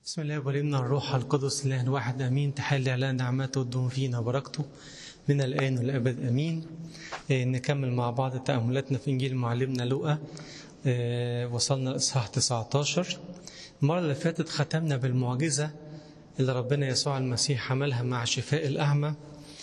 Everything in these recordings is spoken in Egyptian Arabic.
بسم الله والابن الروح القدس الله الواحد امين تحل على نعمته وتدوم فينا بركته من الان والابد امين آه، نكمل مع بعض تاملاتنا في انجيل معلمنا لوقا آه، وصلنا لاصحاح 19 المره اللي فاتت ختمنا بالمعجزه اللي ربنا يسوع المسيح عملها مع شفاء الاعمى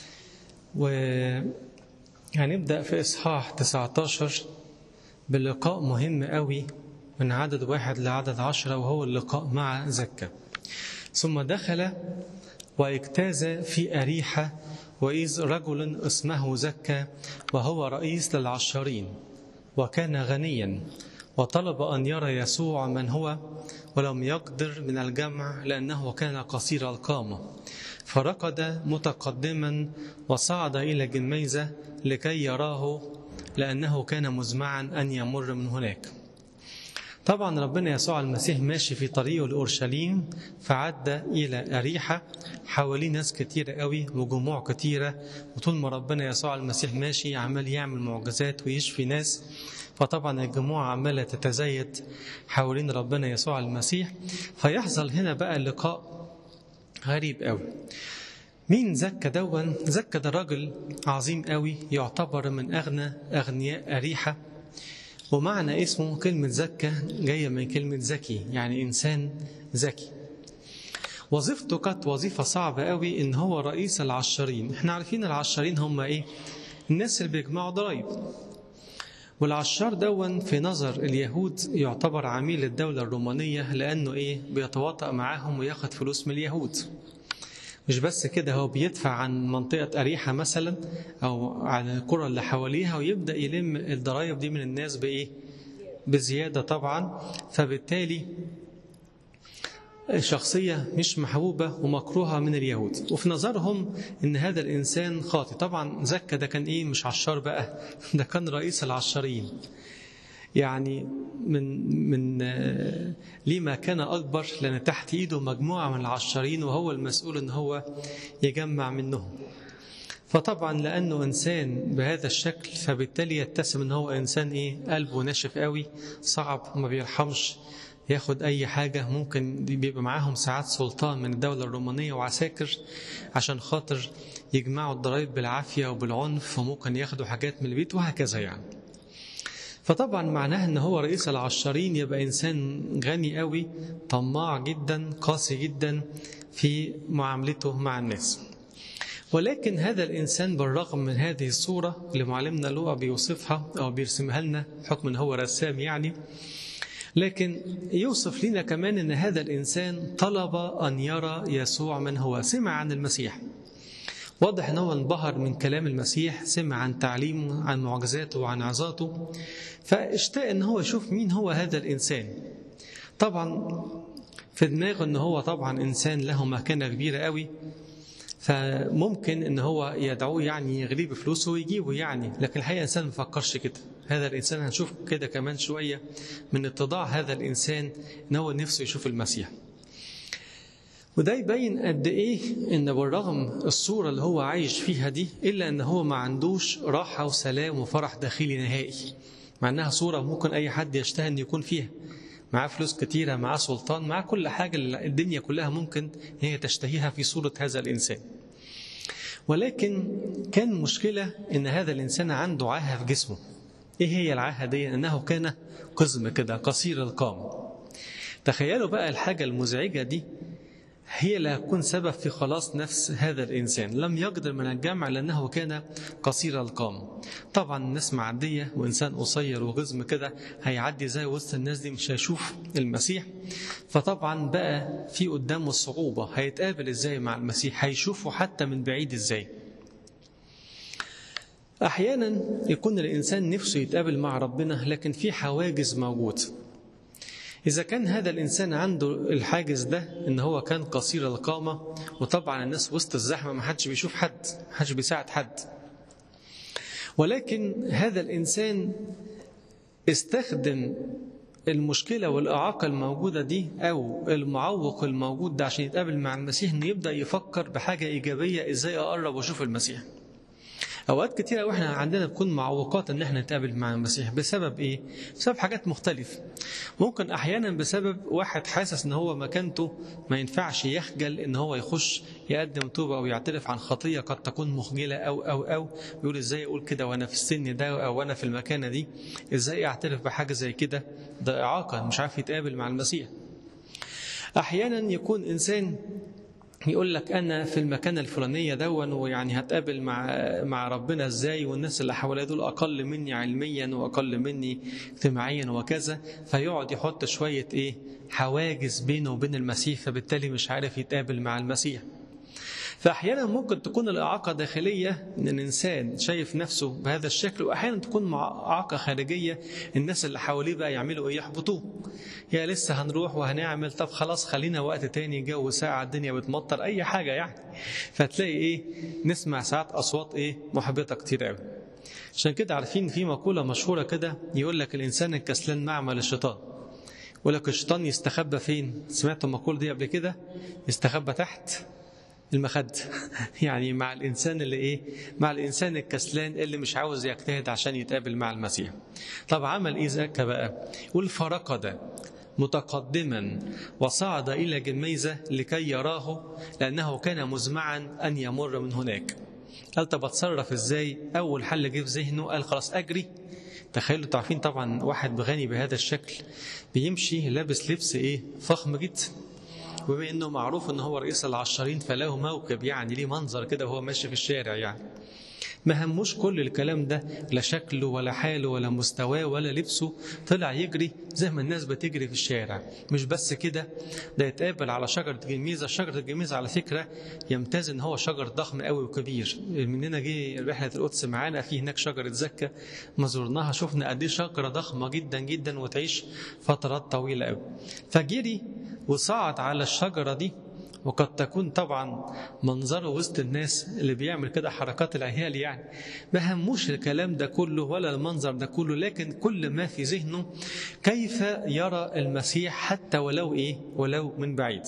وهنبدا في اصحاح 19 بلقاء مهم قوي من عدد واحد لعدد عشرة وهو اللقاء مع زكا ثم دخل واجتاز في أريحة وإذ رجل اسمه زكا وهو رئيس للعشارين وكان غنيا وطلب أن يرى يسوع من هو ولم يقدر من الجمع لأنه كان قصير القامة فركض متقدما وصعد إلى جميزة لكي يراه لأنه كان مزمعا أن يمر من هناك طبعا ربنا يسوع المسيح ماشي في طريقه لأورشليم فعدى إلى أريحة حواليه ناس كتيرة قوي وجموع كتيرة وطول ما ربنا يسوع المسيح ماشي عمال يعمل معجزات ويشفي ناس فطبعا الجموع عمالة تتزايد حوالين ربنا يسوع المسيح فيحصل هنا بقى لقاء غريب قوي مين زكى دون زكى ده راجل عظيم قوي يعتبر من أغنى أغنياء أريحة ومعنى اسمه كلمة زكى جاية من كلمة ذكي يعني إنسان ذكي وظيفته كانت وظيفة صعبة قوي إن هو رئيس العشارين إحنا عارفين العشارين هم إيه الناس اللي بيجمعوا ضرائب والعشار دون في نظر اليهود يعتبر عميل الدولة الرومانية لأنه إيه بيتواطأ معاهم وياخد فلوس من اليهود مش بس كده هو بيدفع عن منطقة أريحة مثلا أو عن القرى اللي حواليها ويبدأ يلم الضرائب دي من الناس بإيه؟ بزيادة طبعا فبالتالي شخصية مش محبوبة ومكروهة من اليهود وفي نظرهم إن هذا الإنسان خاطئ طبعا زكا ده كان إيه مش عشار بقى ده كان رئيس العشارين يعني من من ليه ما كان اكبر لان تحت ايده مجموعه من العشارين وهو المسؤول ان هو يجمع منهم فطبعا لانه انسان بهذا الشكل فبالتالي يتسم ان هو انسان ايه قلبه ناشف قوي صعب وما بيرحمش ياخد اي حاجه ممكن بيبقى معاهم ساعات سلطان من الدوله الرومانيه وعساكر عشان خاطر يجمعوا الضرائب بالعافيه وبالعنف وممكن ياخدوا حاجات من البيت وهكذا يعني فطبعا معناه ان هو رئيس العشارين يبقى انسان غني قوي طماع جدا قاسي جدا في معاملته مع الناس ولكن هذا الانسان بالرغم من هذه الصوره اللي معلمنا لوقا بيوصفها او بيرسمها لنا حكم ان هو رسام يعني لكن يوصف لنا كمان ان هذا الانسان طلب ان يرى يسوع من هو سمع عن المسيح واضح ان هو انبهر من كلام المسيح سمع عن تعليمه عن معجزاته وعن عظاته فاشتاق ان هو يشوف مين هو هذا الانسان طبعا في دماغه ان هو طبعا انسان له مكانه كبيره قوي فممكن ان هو يدعوه يعني يغريه بفلوسه ويجيبه يعني لكن الحقيقه الانسان ما فكرش كده هذا الانسان هنشوف كده كمان شويه من اتضاع هذا الانسان ان هو نفسه يشوف المسيح وده يبين قد ايه ان بالرغم الصوره اللي هو عايش فيها دي الا ان هو ما عندوش راحه وسلام وفرح داخلي نهائي مع انها صوره ممكن اي حد يشتهي ان يكون فيها معاه فلوس كتيره معاه سلطان معاه كل حاجه الدنيا كلها ممكن هي تشتهيها في صوره هذا الانسان ولكن كان مشكله ان هذا الانسان عنده عاهه في جسمه ايه هي العاهه دي انه كان قزم كده قصير القامه تخيلوا بقى الحاجه المزعجه دي هي اللي هتكون سبب في خلاص نفس هذا الإنسان لم يقدر من الجمع لأنه كان قصير القامة طبعا الناس معدية وإنسان قصير وغزم كده هيعدي زي وسط الناس دي مش هيشوف المسيح فطبعا بقى في قدامه الصعوبة هيتقابل إزاي مع المسيح هيشوفه حتى من بعيد إزاي أحيانا يكون الإنسان نفسه يتقابل مع ربنا لكن في حواجز موجود إذا كان هذا الإنسان عنده الحاجز ده إن هو كان قصير القامة وطبعا الناس وسط الزحمة ما حدش بيشوف حد ما حدش بيساعد حد ولكن هذا الإنسان استخدم المشكلة والإعاقة الموجودة دي أو المعوق الموجود ده عشان يتقابل مع المسيح إنه يبدأ يفكر بحاجة إيجابية إزاي أقرب وأشوف المسيح اوقات كتيره واحنا عندنا بتكون معوقات ان احنا نتقابل مع المسيح بسبب ايه بسبب حاجات مختلفه ممكن احيانا بسبب واحد حاسس ان هو مكانته ما ينفعش يخجل ان هو يخش يقدم توبه او يعترف عن خطيه قد تكون مخجله او او او يقول ازاي اقول كده وانا في السن ده او وانا في المكانه دي ازاي اعترف بحاجه زي كده ده اعاقه مش عارف يتقابل مع المسيح احيانا يكون انسان يقول لك انا في المكانه الفلانيه دون ويعني هتقابل مع مع ربنا ازاي والناس اللي حواليا دول اقل مني علميا واقل مني اجتماعيا وكذا فيقعد يحط شويه ايه حواجز بينه وبين المسيح فبالتالي مش عارف يتقابل مع المسيح فاحيانا ممكن تكون الاعاقه داخليه ان الانسان شايف نفسه بهذا الشكل واحيانا تكون اعاقه خارجيه الناس اللي حواليه بقى يعملوا ايه يحبطوه يا لسه هنروح وهنعمل طب خلاص خلينا وقت تاني جو ساعه الدنيا بتمطر اي حاجه يعني فتلاقي ايه نسمع ساعات اصوات ايه محبطه كتير قوي عشان كده عارفين في مقوله مشهوره كده يقول لك الانسان الكسلان معمل الشيطان يقول لك الشيطان يستخبى فين سمعتوا المقوله دي قبل كده يستخبى تحت المخد يعني مع الإنسان اللي إيه مع الإنسان الكسلان اللي مش عاوز يجتهد عشان يتقابل مع المسيح طب عمل إيه ذاك بقى يقول فرقد متقدما وصعد إلى جميزة لكي يراه لأنه كان مزمعا أن يمر من هناك قال طب اتصرف ازاي اول حل جه في ذهنه قال خلاص اجري تخيلوا تعرفين طبعا واحد غني بهذا الشكل بيمشي لابس لبس ايه فخم جدا وبما انه معروف ان هو رئيس العشارين فله موكب يعني ليه منظر كده وهو ماشي في الشارع يعني ما هموش كل الكلام ده لا شكله ولا حاله ولا مستواه ولا لبسه طلع يجري زي ما الناس بتجري في الشارع مش بس كده ده يتقابل على شجرة جميزة شجرة الجميزة على فكرة يمتاز ان هو شجر ضخم قوي وكبير مننا جه رحلة القدس معانا في هناك شجرة زكة ما زرناها شفنا قد ايه شجرة ضخمة جدا جدا وتعيش فترات طويلة قوي فجري وصعد على الشجرة دي وقد تكون طبعا منظره وسط الناس اللي بيعمل كده حركات العيال يعني ما هموش الكلام ده كله ولا المنظر ده كله لكن كل ما في ذهنه كيف يرى المسيح حتى ولو ايه ولو من بعيد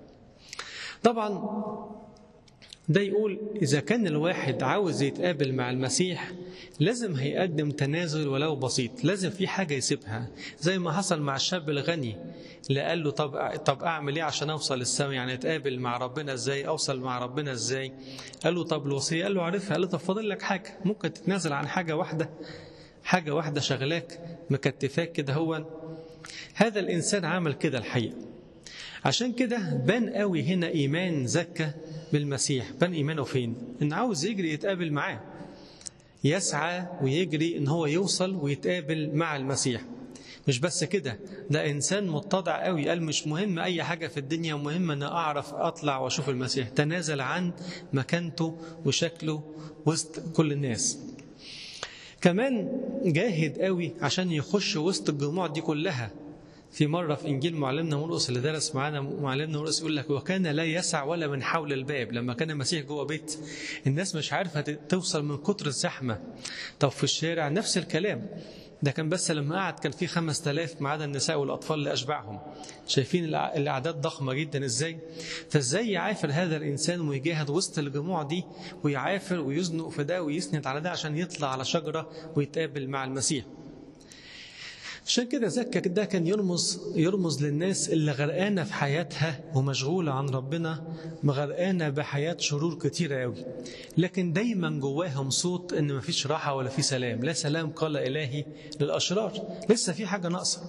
طبعا ده يقول إذا كان الواحد عاوز يتقابل مع المسيح لازم هيقدم تنازل ولو بسيط لازم في حاجة يسيبها زي ما حصل مع الشاب الغني اللي قال له طب, طب أعمل إيه عشان أوصل للسماء يعني أتقابل مع ربنا إزاي أوصل مع ربنا إزاي قال له طب الوصية قال له عارفها قال له طب فاضل لك حاجة ممكن تتنازل عن حاجة واحدة حاجة واحدة شغلاك مكتفاك كده هو هذا الإنسان عمل كده الحقيقة عشان كده بان قوي هنا ايمان زكى بالمسيح بان ايمانه فين ان عاوز يجري يتقابل معاه يسعى ويجري ان هو يوصل ويتقابل مع المسيح مش بس كده ده انسان متضع قوي قال مش مهم اي حاجه في الدنيا مهم ان اعرف اطلع واشوف المسيح تنازل عن مكانته وشكله وسط كل الناس كمان جاهد قوي عشان يخش وسط الجموع دي كلها في مرة في إنجيل معلمنا مرقس اللي درس معانا معلمنا مرقس يقول لك وكان لا يسع ولا من حول الباب لما كان المسيح جوه بيت الناس مش عارفة توصل من كتر الزحمة طب في الشارع نفس الكلام ده كان بس لما قعد كان في خمس تلاف ما عدا النساء والأطفال اللي أشبعهم شايفين الأعداد ضخمة جدا إزاي فإزاي يعافر هذا الإنسان ويجاهد وسط الجموع دي ويعافر ويزنق في ده ويسند على ده عشان يطلع على شجرة ويتقابل مع المسيح عشان كده زكا ده كان يرمز يرمز للناس اللي غرقانه في حياتها ومشغوله عن ربنا غرقانه بحياه شرور كتيره قوي لكن دايما جواهم صوت ان مفيش راحه ولا في سلام لا سلام قال الهي للاشرار لسه في حاجه ناقصه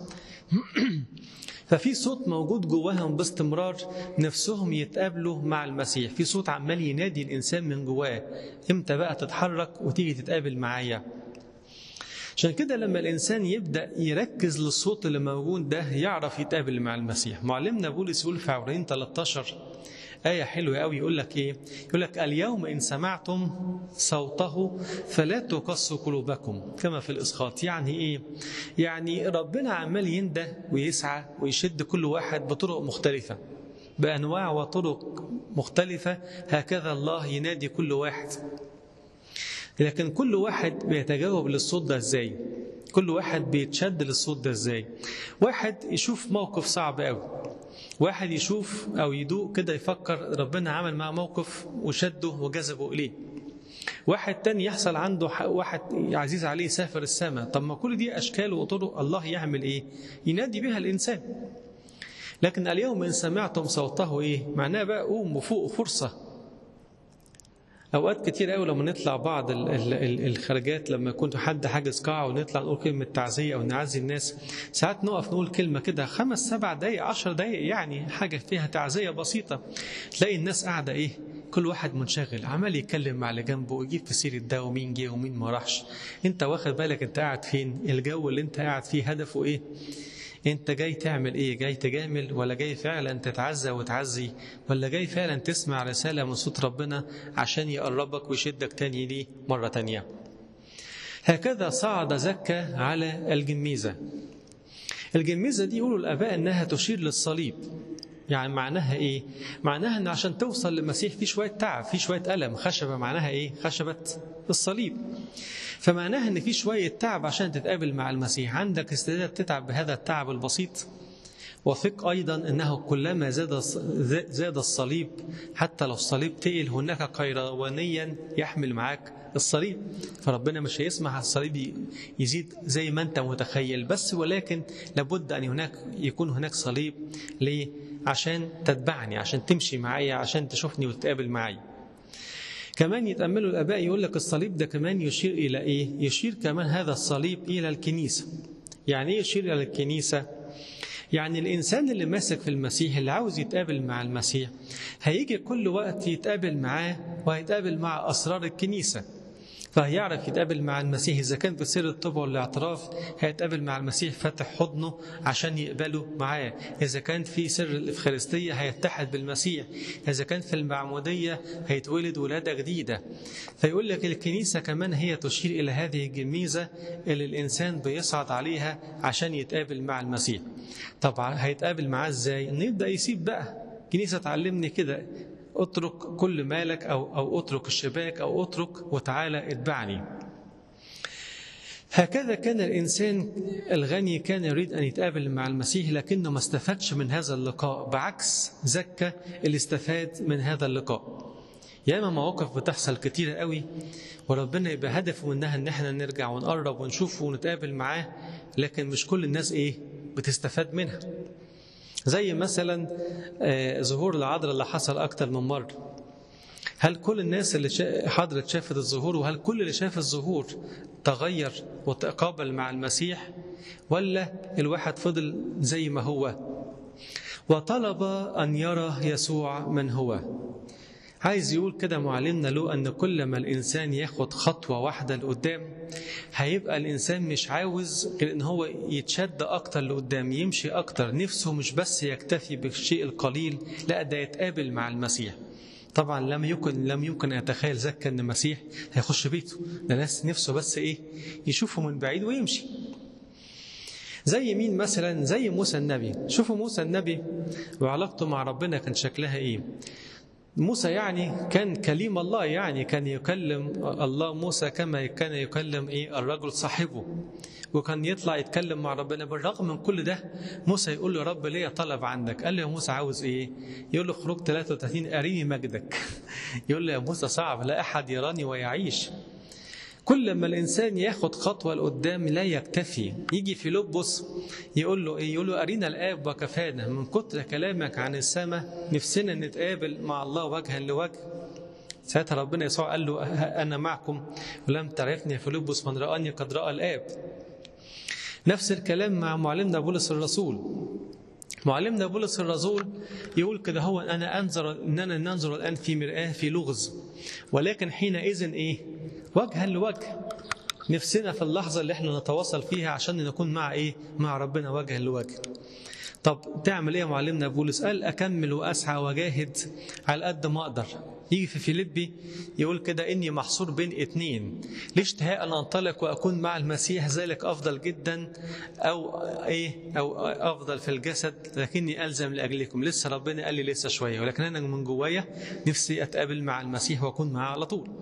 ففي صوت موجود جواهم باستمرار نفسهم يتقابلوا مع المسيح في صوت عمال ينادي الانسان من جواه امتى بقى تتحرك وتيجي تتقابل معايا عشان كده لما الإنسان يبدأ يركز للصوت اللي موجود ده يعرف يتقابل مع المسيح معلمنا بولس يقول في عبرين 13 آية حلوة قوي يقول لك إيه يقول لك اليوم إن سمعتم صوته فلا تقصوا قلوبكم كما في الإسقاط يعني إيه يعني ربنا عمال ينده ويسعى ويشد كل واحد بطرق مختلفة بأنواع وطرق مختلفة هكذا الله ينادي كل واحد لكن كل واحد بيتجاوب للصوت ده ازاي كل واحد بيتشد للصوت ده ازاي واحد يشوف موقف صعب قوي واحد يشوف او يدوق كده يفكر ربنا عمل معاه موقف وشده وجذبه اليه واحد تاني يحصل عنده واحد عزيز عليه يسافر السماء طب ما كل دي أشكال وطرق الله يعمل إيه ينادي بها الإنسان لكن اليوم إن سمعتم صوته إيه معناه بقى قوم وفوق فرصة اوقات كتير قوي لما نطلع بعض الخرجات لما يكون حد حاجز قاعه ونطلع نقول كلمه تعزيه او نعزي الناس ساعات نقف نقول كلمه كده خمس سبع دقائق عشر دقائق يعني حاجه فيها تعزيه بسيطه تلاقي الناس قاعده ايه كل واحد منشغل عمال يتكلم مع اللي جنبه ويجيب في سيره ده ومين جه ومين ما راحش انت واخد بالك انت قاعد فين الجو اللي انت قاعد فيه هدفه ايه انت جاي تعمل ايه جاي تجامل ولا جاي فعلا تتعزى وتعزي ولا جاي فعلا تسمع رسالة من صوت ربنا عشان يقربك ويشدك تاني ليه مرة تانية هكذا صعد زكا على الجميزة الجميزة دي يقولوا الآباء أنها تشير للصليب يعني معناها ايه معناها ان عشان توصل للمسيح في شويه تعب في شويه الم خشبه معناها ايه خشبه الصليب فمعناها ان في شويه تعب عشان تتقابل مع المسيح عندك استعداد تتعب بهذا التعب البسيط وثق ايضا انه كلما زاد زاد الصليب حتى لو الصليب تقل هناك قيروانيا يحمل معاك الصليب فربنا مش هيسمح الصليب يزيد زي ما انت متخيل بس ولكن لابد ان هناك يكون هناك صليب ليه عشان تتبعني عشان تمشي معايا عشان تشوفني وتتقابل معايا كمان يتأملوا الآباء يقول لك الصليب ده كمان يشير إلى إيه؟ يشير كمان هذا الصليب إلى الكنيسة. يعني إيه يشير إلى الكنيسة؟ يعني الإنسان اللي ماسك في المسيح اللي عاوز يتقابل مع المسيح هيجي كل وقت يتقابل معاه وهيتقابل مع أسرار الكنيسة. فهيعرف يتقابل مع المسيح إذا كان في سر الطب والاعتراف هيتقابل مع المسيح فاتح حضنه عشان يقبله معاه إذا كان في سر الإفخارستية هيتحد بالمسيح إذا كان في المعمودية هيتولد ولادة جديدة فيقول لك الكنيسة كمان هي تشير إلى هذه الجميزة اللي الإنسان بيصعد عليها عشان يتقابل مع المسيح طبعا هيتقابل معاه إزاي؟ إنه يبدأ يسيب بقى كنيسة تعلمني كده اترك كل مالك أو, أو اترك الشباك أو اترك وتعالى اتبعني هكذا كان الإنسان الغني كان يريد أن يتقابل مع المسيح لكنه ما استفادش من هذا اللقاء بعكس زكى اللي استفاد من هذا اللقاء ياما مواقف بتحصل كتيرة قوي وربنا يبقى هدفه منها ان احنا نرجع ونقرب ونشوفه ونتقابل معاه لكن مش كل الناس ايه بتستفاد منها زي مثلا ظهور العذراء اللي حصل أكتر من مرة هل كل الناس اللي حضرت شافت الظهور وهل كل اللي شاف الظهور تغير وتقابل مع المسيح ولا الواحد فضل زي ما هو وطلب أن يرى يسوع من هو عايز يقول كده معلمنا له أن كل ما الإنسان ياخد خطوة واحدة لقدام هيبقى الإنسان مش عاوز غير إن هو يتشد أكتر لقدام يمشي أكتر نفسه مش بس يكتفي بالشيء القليل لا ده يتقابل مع المسيح طبعا لم يمكن لم يمكن اتخيل زكا ان المسيح هيخش بيته ده ناس نفسه بس ايه يشوفه من بعيد ويمشي زي مين مثلا زي موسى النبي شوفوا موسى النبي وعلاقته مع ربنا كان شكلها ايه موسى يعني كان كليم الله يعني كان يكلم الله موسى كما كان يكلم ايه الرجل صاحبه وكان يطلع يتكلم مع ربنا بالرغم من كل ده موسى يقول له رب ليه طلب عندك قال له يا موسى عاوز ايه يقول له خروج 33 اريني مجدك يقول له يا موسى صعب لا احد يراني ويعيش كل ما الانسان ياخد خطوه لقدام لا يكتفي يجي في لبس يقول له ايه يقول له ارينا الاب وكفانا من كتر كلامك عن السماء نفسنا نتقابل مع الله وجها لوجه ساعتها ربنا يسوع قال له انا معكم ولم تعرفني في لبس من رآني قد رأى الاب نفس الكلام مع معلمنا بولس الرسول معلمنا بولس الرسول يقول كده هو انا انظر اننا ننظر الان في مرآه في لغز ولكن حينئذ ايه وجها لوجه نفسنا في اللحظه اللي احنا نتواصل فيها عشان نكون مع ايه مع ربنا وجها لوجه طب تعمل ايه يا معلمنا بولس قال اكمل واسعى واجاهد على قد ما اقدر يجي في فيليبي يقول كده اني محصور بين اتنين لاشتهاء ان انطلق واكون مع المسيح ذلك افضل جدا او ايه او افضل في الجسد لكني الزم لاجلكم لسه ربنا قال لي لسه شويه ولكن انا من جوايا نفسي اتقابل مع المسيح واكون معاه على طول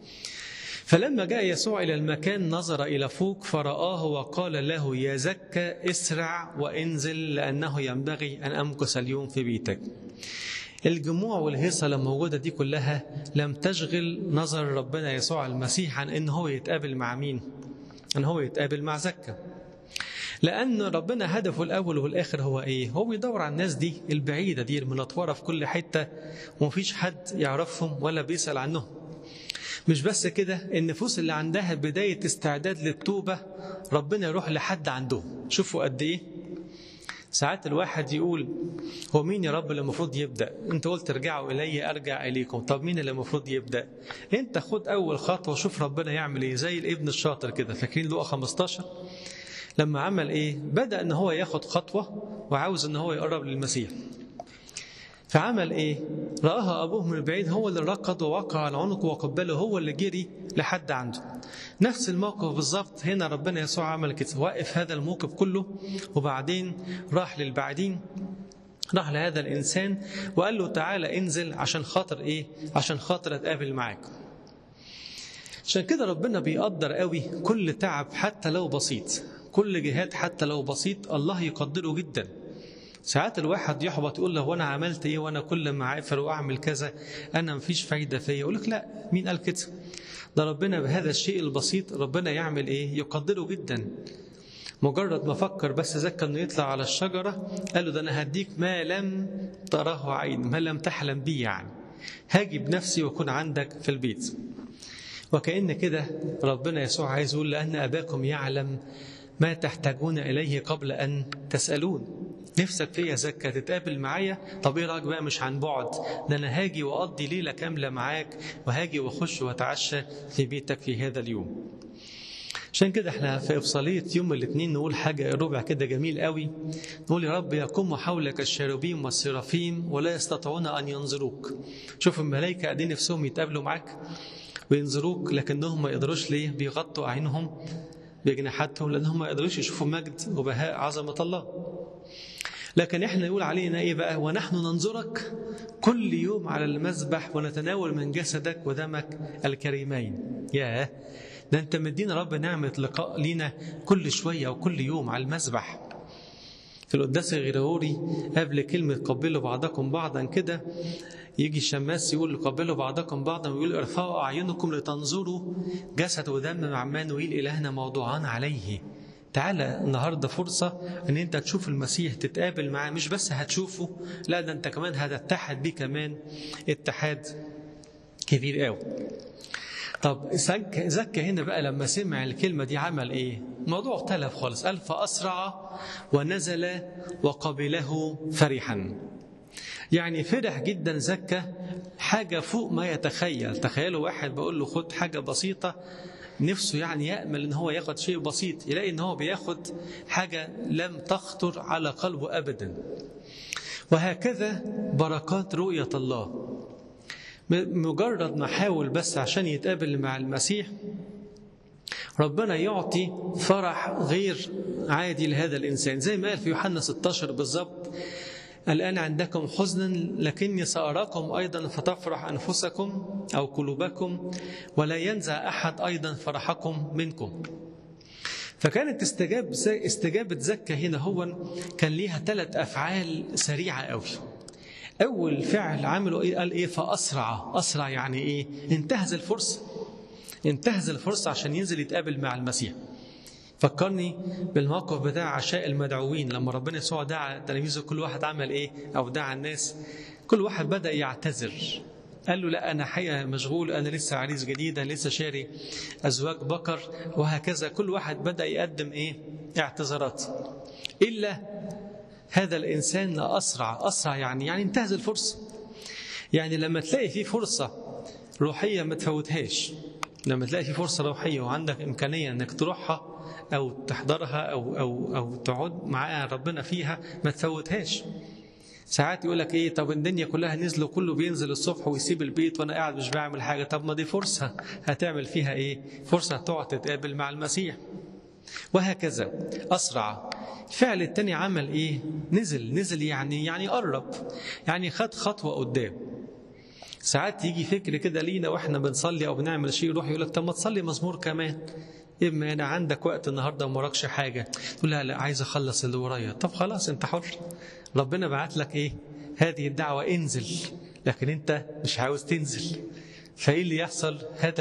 فلما جاء يسوع إلى المكان نظر إلى فوق فرآه وقال له يا زكى اسرع وانزل لأنه ينبغي أن أمكث اليوم في بيتك الجموع والهيصة اللي موجودة دي كلها لم تشغل نظر ربنا يسوع المسيح عن ان هو يتقابل مع مين ان هو يتقابل مع زكا لأن ربنا هدفه الأول والآخر هو إيه؟ هو بيدور على الناس دي البعيدة دي المنطورة في كل حتة ومفيش حد يعرفهم ولا بيسأل عنهم مش بس كده النفوس اللي عندها بداية استعداد للتوبة ربنا يروح لحد عندهم شوفوا قد إيه ساعات الواحد يقول هو مين يا رب اللي المفروض يبدأ انت قلت ارجعوا إلي أرجع إليكم طب مين اللي المفروض يبدأ انت خد أول خطوة وشوف ربنا يعمل إيه زي الابن الشاطر كده فاكرين لقى 15 لما عمل ايه بدأ ان هو ياخد خطوة وعاوز ان هو يقرب للمسيح فعمل ايه رآها ابوه من بعيد هو اللي ركض ووقع على عنقه وقبله هو اللي جري لحد عنده نفس الموقف بالظبط هنا ربنا يسوع عمل كده وقف هذا الموقف كله وبعدين راح للبعدين راح لهذا الانسان وقال له تعالى انزل عشان خاطر ايه عشان خاطر اتقابل معاك عشان كده ربنا بيقدر قوي كل تعب حتى لو بسيط كل جهاد حتى لو بسيط الله يقدره جدا ساعات الواحد يحبط يقول له وانا عملت ايه وانا كل ما عافر واعمل كذا انا مفيش فايده فيا يقول لك لا مين قال كده ده ربنا بهذا الشيء البسيط ربنا يعمل ايه يقدره جدا مجرد ما فكر بس زكى انه يطلع على الشجره قال له ده انا هديك ما لم تراه عين ما لم تحلم بيه يعني هاجي بنفسي واكون عندك في البيت وكأن كده ربنا يسوع عايز يقول لأن أباكم يعلم ما تحتاجون إليه قبل أن تسألون نفسك فيا زكا تتقابل معايا طب ايه رايك بقى مش عن بعد ده انا هاجي واقضي ليله كامله معاك وهاجي واخش واتعشى في بيتك في هذا اليوم عشان كده احنا في افصاليه يوم الاثنين نقول حاجه ربع كده جميل قوي نقول يا رب يقوم حولك الشيروبيم والسرافيم ولا يستطيعون ان ينظروك شوف الملائكه قاعدين نفسهم يتقابلوا معاك وينظروك لكنهم ما يقدروش ليه بيغطوا عينهم بجناحاتهم لانهم ما يقدروش يشوفوا مجد وبهاء عظمه الله لكن احنا يقول علينا ايه بقى ونحن ننظرك كل يوم على المذبح ونتناول من جسدك ودمك الكريمين ياه ده انت مدينا رب نعمة لقاء لينا كل شوية وكل يوم على المذبح في القداس الغريغوري قبل كلمة قبلوا بعضكم بعضا كده يجي الشماس يقول قبلوا بعضكم بعضا ويقول ارفعوا أعينكم لتنظروا جسد ودم عمانويل إلهنا موضوعان عليه تعالى النهاردة فرصة ان انت تشوف المسيح تتقابل معاه مش بس هتشوفه لا ده انت كمان هتتحد بيه كمان اتحاد كبير قوي طب زكى زكى هنا بقى لما سمع الكلمة دي عمل ايه الموضوع اختلف خالص قال فأسرع ونزل وقبله فرحا يعني فرح جدا زكى حاجة فوق ما يتخيل تخيلوا واحد بقول له خد حاجة بسيطة نفسه يعني يأمل ان هو ياخد شيء بسيط يلاقي ان هو بياخد حاجة لم تخطر على قلبه أبدا وهكذا بركات رؤية الله مجرد ما حاول بس عشان يتقابل مع المسيح ربنا يعطي فرح غير عادي لهذا الإنسان زي ما قال في يوحنا 16 بالظبط الآن عندكم حزنا لكني سأراكم أيضا فتفرح أنفسكم أو قلوبكم ولا ينزع أحد أيضا فرحكم منكم فكانت استجاب استجابة زكا هنا هو كان ليها ثلاث أفعال سريعة قوي أول فعل عمله إيه قال إيه فأسرع أسرع يعني إيه انتهز الفرصة انتهز الفرصة عشان ينزل يتقابل مع المسيح فكرني بالموقف بتاع عشاء المدعوين لما ربنا يسوع دعا تلاميذه كل واحد عمل ايه او دعا الناس كل واحد بدا يعتذر قال له لا انا حقيقه مشغول انا لسه عريس جديد انا لسه شاري ازواج بقر وهكذا كل واحد بدا يقدم ايه اعتذارات الا هذا الانسان اسرع اسرع يعني يعني انتهز الفرصه يعني لما تلاقي في فرصه روحيه ما تفوتهاش لما تلاقي في فرصه روحيه وعندك امكانيه انك تروحها أو تحضرها أو أو أو تقعد مع ربنا فيها ما تفوتهاش. ساعات يقول لك ايه طب الدنيا كلها نزلوا كله بينزل الصبح ويسيب البيت وانا قاعد مش بعمل حاجه طب ما دي فرصه هتعمل فيها ايه؟ فرصه تقعد تتقابل مع المسيح. وهكذا اسرع. الفعل التاني عمل ايه؟ نزل نزل يعني يعني قرب يعني خد خطوه قدام. ساعات يجي فكر كده لينا واحنا بنصلي او بنعمل شيء يروح يقول لك طب ما تصلي مزمور كمان اما انا عندك وقت النهارده وما وراكش حاجه تقول لا لا عايز اخلص اللي ورايا طب خلاص انت حر ربنا بعت لك ايه هذه الدعوة انزل لكن أنت مش عاوز تنزل فايه اللي يحصل هذا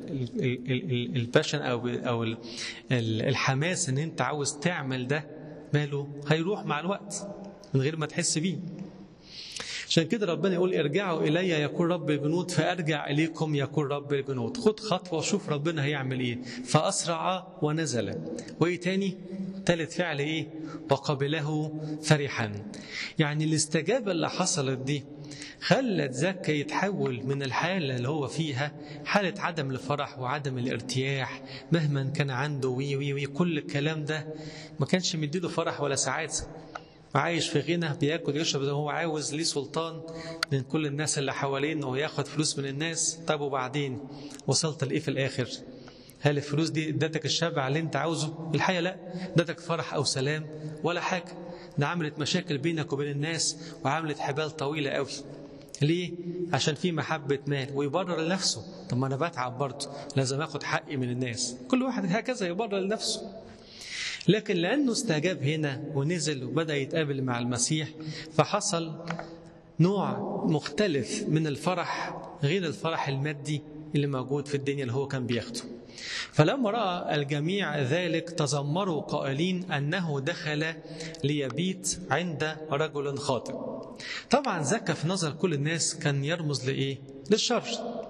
الباشن او او الحماس ان انت عاوز تعمل ده ماله هيروح مع الوقت من غير ما تحس بيه عشان كده ربنا يقول ارجعوا الي يقول رب الجنود فارجع اليكم يقول رب الجنود خد خطوه وشوف ربنا هيعمل ايه فاسرع ونزل وايه تاني ثالث فعل ايه وقبله فرحا يعني الاستجابه اللي حصلت دي خلت زكا يتحول من الحالة اللي هو فيها حالة عدم الفرح وعدم الارتياح مهما كان عنده وي وي وي كل الكلام ده ما كانش مديله فرح ولا سعادة عايش في غنى بياكل يشرب هو عاوز ليه سلطان من كل الناس اللي حواليه انه ياخد فلوس من الناس طب وبعدين وصلت لايه في الاخر هل الفلوس دي ادتك الشبع اللي انت عاوزه الحقيقه لا ادتك فرح او سلام ولا حاجه ده عملت مشاكل بينك وبين الناس وعملت حبال طويله قوي ليه؟ عشان في محبة مال ويبرر لنفسه طب ما أنا بتعب برضه لازم آخد حقي من الناس كل واحد هكذا يبرر لنفسه لكن لأنه استجاب هنا ونزل وبدأ يتقابل مع المسيح فحصل نوع مختلف من الفرح غير الفرح المادي اللي موجود في الدنيا اللي هو كان بياخده فلما راى الجميع ذلك تذمروا قائلين انه دخل ليبيت عند رجل خاطئ طبعا زكى في نظر كل الناس كان يرمز لايه للشر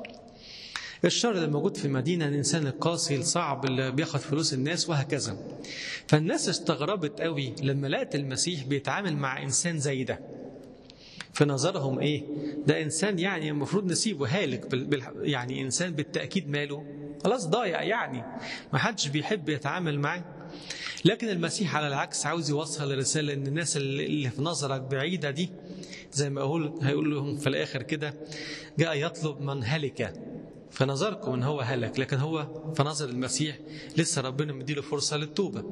الشر اللي موجود في المدينة الإنسان القاسي الصعب اللي بياخد فلوس الناس وهكذا فالناس استغربت قوي لما لقت المسيح بيتعامل مع إنسان زي ده في نظرهم ايه ده انسان يعني المفروض نسيبه هالك بال... يعني انسان بالتاكيد ماله خلاص ضايع يعني ما حدش بيحب يتعامل معاه لكن المسيح على العكس عاوز يوصل الرسالة ان الناس اللي في نظرك بعيدة دي زي ما اقول هيقول لهم في الاخر كده جاء يطلب من هلك في نظركم ان هو هلك لكن هو في نظر المسيح لسه ربنا مديله فرصة للتوبة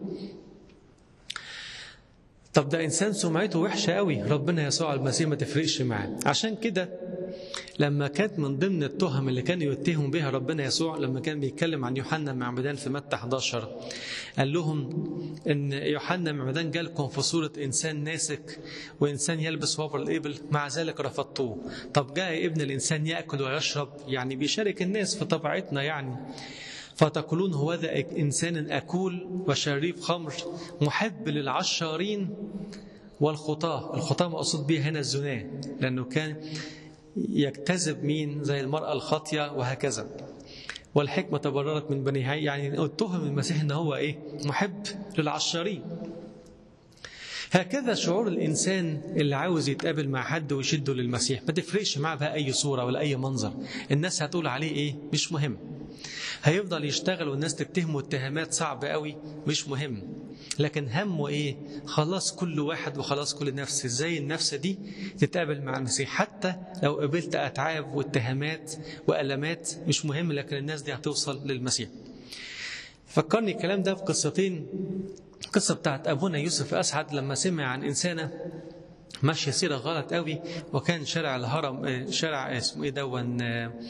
طب ده انسان سمعته وحشه قوي ربنا يسوع المسيح ما تفرقش معاه عشان كده لما كانت من ضمن التهم اللي كانوا يتهم بها ربنا يسوع لما كان بيتكلم عن يوحنا معمدان في متى 11 قال لهم ان يوحنا معمدان جالكم في صوره انسان ناسك وانسان يلبس وبر الابل مع ذلك رفضتوه طب جاء ابن الانسان ياكل ويشرب يعني بيشارك الناس في طبيعتنا يعني فتقولون هو ذا إنسان أكول وشريب خمر محب للعشارين والخطاة الخطاة مقصود بها هنا الزنا لأنه كان يجتذب مين زي المرأة الخاطية وهكذا والحكمة تبررت من بني هاي يعني اتهم المسيح ان هو ايه محب للعشارين هكذا شعور الإنسان اللي عاوز يتقابل مع حد ويشده للمسيح ما تفرقش معاه بقى أي صورة ولا أي منظر الناس هتقول عليه إيه مش مهم هيفضل يشتغل والناس تتهمه اتهامات صعبة قوي مش مهم لكن همه ايه خلاص كل واحد وخلاص كل نفس ازاي النفس دي تتقابل مع المسيح حتى لو قبلت اتعاب واتهامات والامات مش مهم لكن الناس دي هتوصل للمسيح فكرني الكلام ده بقصتين القصة بتاعت أبونا يوسف أسعد لما سمع عن إنسانة ماشية سيرة غلط قوي وكان شارع الهرم شارع اسمه إيه دون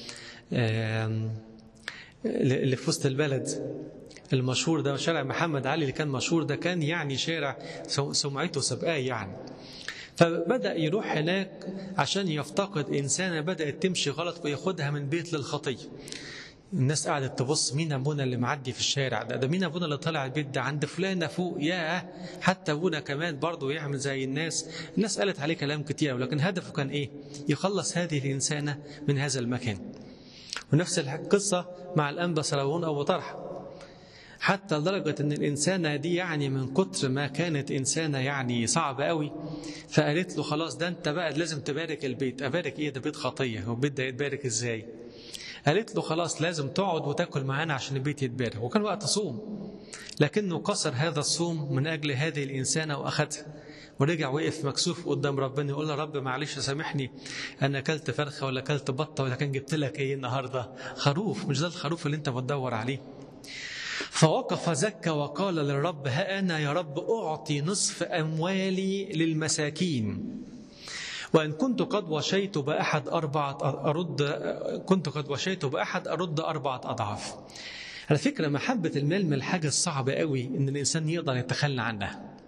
اللي في وسط البلد المشهور ده شارع محمد علي اللي كان مشهور ده كان يعني شارع سمعته سبقاه يعني فبدأ يروح هناك عشان يفتقد إنسانة بدأت تمشي غلط وياخدها من بيت للخطية الناس قعدت تبص مين ابونا اللي معدي في الشارع ده ده مين ابونا اللي طالع البيت ده عند فلانه فوق ياه حتى ابونا كمان برضه يعمل زي الناس الناس قالت عليه كلام كتير ولكن هدفه كان ايه يخلص هذه الانسانه من هذا المكان ونفس القصه مع الانبا سراوون ابو طرحه حتى لدرجة أن الإنسانة دي يعني من كتر ما كانت إنسانة يعني صعبة قوي فقالت له خلاص ده أنت بقى لازم تبارك البيت أبارك إيه ده بيت خطية هو البيت ده يتبارك إزاي قالت له خلاص لازم تقعد وتاكل معانا عشان البيت يتبارك وكان وقت صوم لكنه قصر هذا الصوم من أجل هذه الإنسانة وأخذها ورجع وقف مكسوف قدام ربنا يقول له رب معلش سامحني انا اكلت فرخه ولا اكلت بطه ولا كان جبت لك ايه النهارده خروف مش ده الخروف اللي انت بتدور عليه فوقف زكى وقال للرب ها انا يا رب اعطي نصف اموالي للمساكين وإن كنت قد وشيت بأحد أربعة أرد كنت قد وشيت بأحد أرد أربعة أضعاف. على فكرة محبة المال من الحاجة الصعبة قوي إن الإنسان يقدر يتخلى عنها.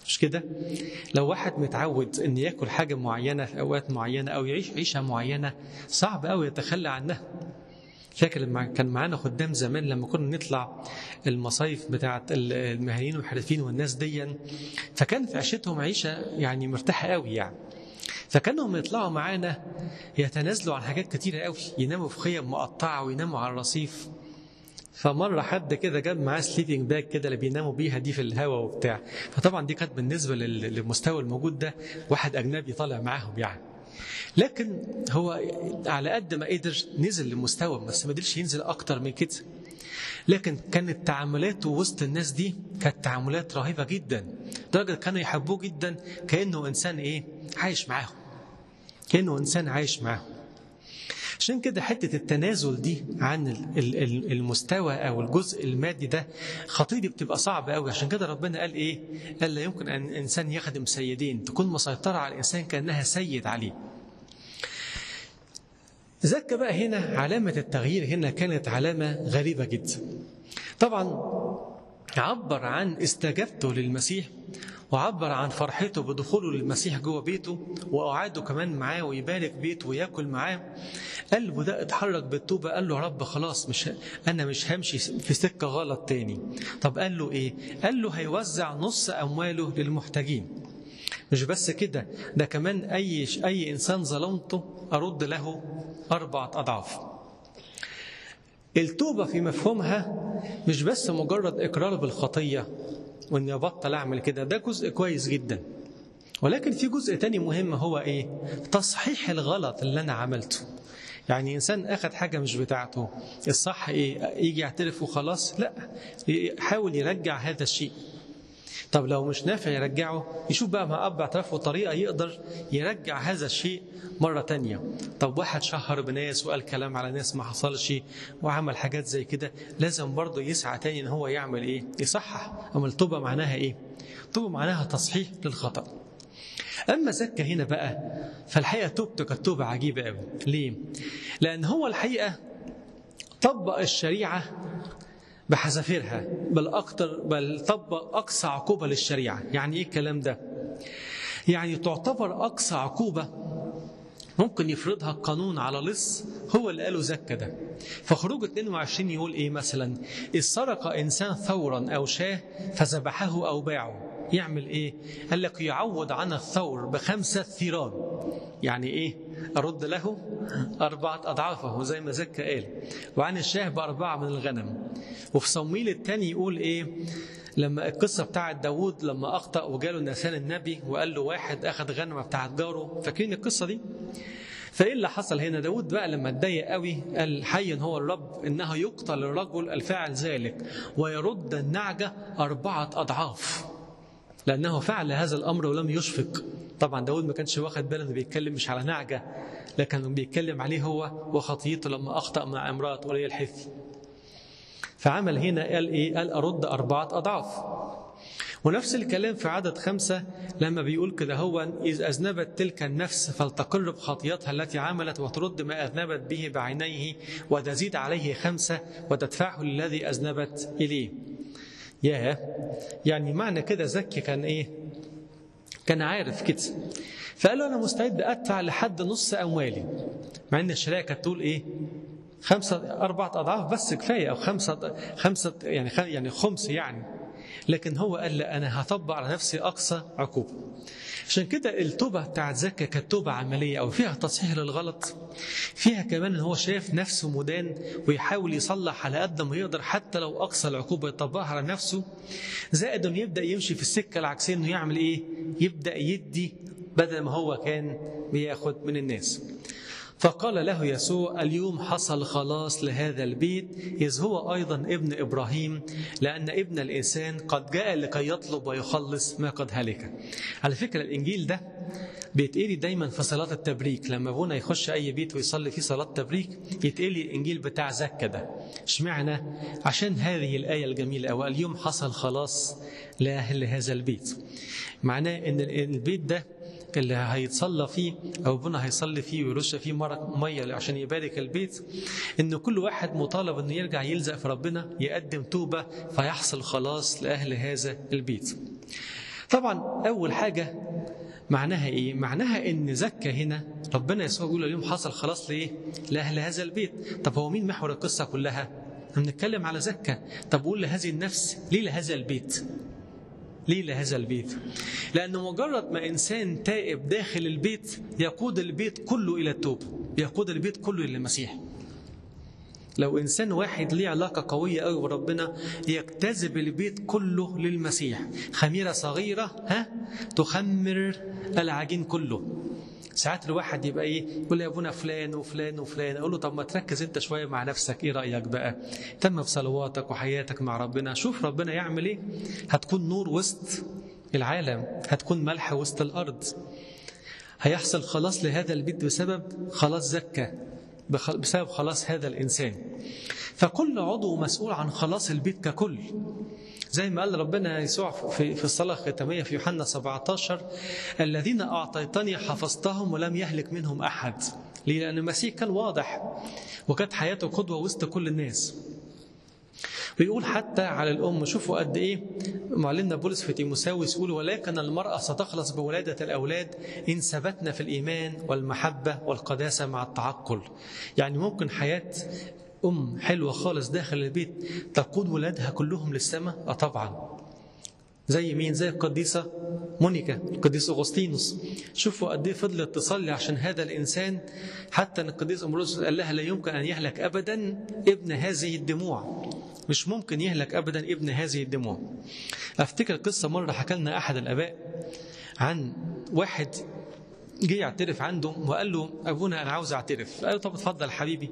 مش كده لو واحد متعود ان ياكل حاجه معينه في اوقات معينه او يعيش عيشه معينه صعب قوي يتخلى عنها فاكر لما كان معانا خدام زمان لما كنا نطلع المصايف بتاعه المهنيين والمحرفين والناس دي فكان في عيشتهم عيشه يعني مرتاحه قوي يعني فكانوا يطلعوا معانا يتنازلوا عن حاجات كتيره قوي يناموا في خيم مقطعه ويناموا على الرصيف فمره حد كده جاب معاه سليبنج باج كده اللي بيناموا بيها دي في الهواء وبتاع فطبعا دي كانت بالنسبه للمستوى الموجود ده واحد اجنبي طالع معاهم يعني لكن هو على قد ما قدر نزل لمستوى بس ما قدرش ينزل اكتر من كده لكن كانت تعاملاته وسط الناس دي كانت تعاملات رهيبه جدا لدرجه كانوا يحبوه جدا كانه انسان ايه عايش معاهم كانه انسان عايش معاهم عشان كده حتة التنازل دي عن المستوى أو الجزء المادي ده خطيري بتبقى صعبة قوي عشان كده ربنا قال إيه؟ قال لا يمكن أن إنسان يخدم سيدين تكون مسيطرة على الإنسان كأنها سيد عليه زكى بقى هنا علامة التغيير هنا كانت علامة غريبة جدا طبعا عبر عن استجابته للمسيح وعبر عن فرحته بدخوله للمسيح جوه بيته وأعاده كمان معاه ويبارك بيته وياكل معاه قلبه ده اتحرك بالتوبة قال له يا رب خلاص مش أنا مش همشي في سكة غلط تاني طب قال له إيه؟ قال له هيوزع نص أمواله للمحتاجين مش بس كده ده كمان أي أي إنسان ظلمته أرد له أربعة أضعاف التوبة في مفهومها مش بس مجرد إقرار بالخطية وإني أبطل أعمل كده ده جزء كويس جدا ولكن في جزء تاني مهم هو إيه؟ تصحيح الغلط اللي أنا عملته يعني إنسان أخذ حاجة مش بتاعته الصح إيه؟ يجي يعترف وخلاص؟ لا يحاول يرجع هذا الشيء طب لو مش نافع يرجعه يشوف بقى مع أب اعترافه طريقة يقدر يرجع هذا الشيء مرة تانية طب واحد شهر بناس وقال كلام على ناس ما حصلش وعمل حاجات زي كده لازم برضه يسعى تاني ان هو يعمل ايه يصحح اما التوبة معناها ايه توبة معناها تصحيح للخطأ أما زكى هنا بقى فالحقيقة توبته كانت توبة عجيبة قوي ليه؟ لأن هو الحقيقة طبق الشريعة بحذافيرها بل أكتر بل طبق أقصى عقوبة للشريعة يعني إيه الكلام ده؟ يعني تعتبر أقصى عقوبة ممكن يفرضها القانون على لص هو اللي قاله زكى ده فخروج 22 يقول ايه مثلا إذ سرق انسان ثورا او شاه فذبحه او باعه يعمل ايه قال لك يعوض عن الثور بخمسة ثيران يعني ايه أرد له أربعة أضعافه زي ما زكى قال وعن الشاه بأربعة من الغنم وفي صمويل الثاني يقول إيه لما القصة بتاعت داوود لما أخطأ وجاله ناسان النبي وقال له واحد أخذ غنمة بتاعت جاره فاكرين القصة دي فايه اللي حصل هنا داود بقى لما اتضايق قوي قال حي هو الرب انه يقتل الرجل الفاعل ذلك ويرد النعجه اربعه اضعاف لانه فعل هذا الامر ولم يشفق طبعا داود ما كانش واخد باله انه بيتكلم مش على نعجه لكن بيتكلم عليه هو وخطيته لما اخطا مع امراه ولي الحث فعمل هنا قال ايه قال ارد اربعه اضعاف ونفس الكلام في عدد خمسة لما بيقول كده هو إذ أذنبت تلك النفس فلتقر بخطيتها التي عملت وترد ما أذنبت به بعينيه وتزيد عليه خمسة وتدفعه للذي أذنبت إليه ياه يعني معنى كده زكي كان إيه كان عارف كده فقال له أنا مستعد أدفع لحد نص أموالي مع إن الشريعة كانت تقول إيه خمسة أربعة أضعاف بس كفاية أو خمسة خمسة يعني يعني خمس يعني لكن هو قال لا أنا هطبق على نفسي أقصى عقوبة عشان كده التوبة بتاعت زكا كانت توبة عملية أو فيها تصحيح للغلط فيها كمان إن هو شايف نفسه مدان ويحاول يصلح على قد ما يقدر حتى لو أقصى العقوبة يطبقها على نفسه زائد إنه يبدأ يمشي في السكة العكسية إنه يعمل إيه؟ يبدأ يدي بدل ما هو كان بياخد من الناس فقال له يسوع اليوم حصل خلاص لهذا البيت إذ هو أيضا ابن إبراهيم لأن ابن الإنسان قد جاء لكي يطلب ويخلص ما قد هلك على فكرة الإنجيل ده بيتقري دايما في صلاة التبريك لما ابونا يخش أي بيت ويصلي فيه صلاة تبريك يتقري الإنجيل بتاع زكا ده اشمعنى عشان هذه الآية الجميلة أو اليوم حصل خلاص لأهل هذا البيت معناه إن البيت ده اللي هيتصلى فيه او ابونا هيصلي فيه ويرش فيه ميه عشان يبارك البيت ان كل واحد مطالب انه يرجع يلزق في ربنا يقدم توبه فيحصل خلاص لاهل هذا البيت. طبعا أول حاجة معناها إيه؟ معناها إن زكى هنا ربنا يسوع بيقول اليوم حصل خلاص لإيه؟ لأهل هذا البيت طب هو مين محور القصة كلها؟ بنتكلم على زكى طب قول لهذه النفس ليه لهذا البيت؟ ليه لهذا البيت؟ لأنه مجرد ما إنسان تائب داخل البيت يقود البيت كله إلى التوبة يقود البيت كله إلى المسيح لو إنسان واحد ليه علاقة قوية قوي بربنا يجتذب البيت كله للمسيح خميرة صغيرة ها تخمر العجين كله ساعات الواحد يبقى ايه يقول يا ابونا فلان وفلان وفلان اقول له طب ما تركز انت شويه مع نفسك ايه رايك بقى تم في صلواتك وحياتك مع ربنا شوف ربنا يعمل ايه هتكون نور وسط العالم هتكون ملح وسط الارض هيحصل خلاص لهذا البيت بسبب خلاص زكى بسبب خلاص هذا الإنسان فكل عضو مسؤول عن خلاص البيت ككل زي ما قال ربنا يسوع في في الصلاة الختامية في يوحنا 17 الذين أعطيتني حفظتهم ولم يهلك منهم أحد ليه؟ لأن المسيح كان واضح وكانت حياته قدوة وسط كل الناس بيقول حتى على الأم شوفوا قد إيه معلمنا بولس في تيموساوس يقول ولكن المرأة ستخلص بولادة الأولاد إن ثبتنا في الإيمان والمحبة والقداسة مع التعقل يعني ممكن حياة أم حلوة خالص داخل البيت تقود ولادها كلهم للسماء أه طبعا زي مين زي القديسة مونيكا القديس أغسطينوس شوفوا قد ايه فضلت تصلي عشان هذا الإنسان حتى أن القديس أمروس قال لها لا يمكن أن يهلك أبدا ابن هذه الدموع مش ممكن يهلك أبدا ابن هذه الدموع أفتكر قصة مرة حكى لنا أحد الآباء عن واحد جه يعترف عنده وقال له أبونا أنا عاوز أعترف قال له طب اتفضل حبيبي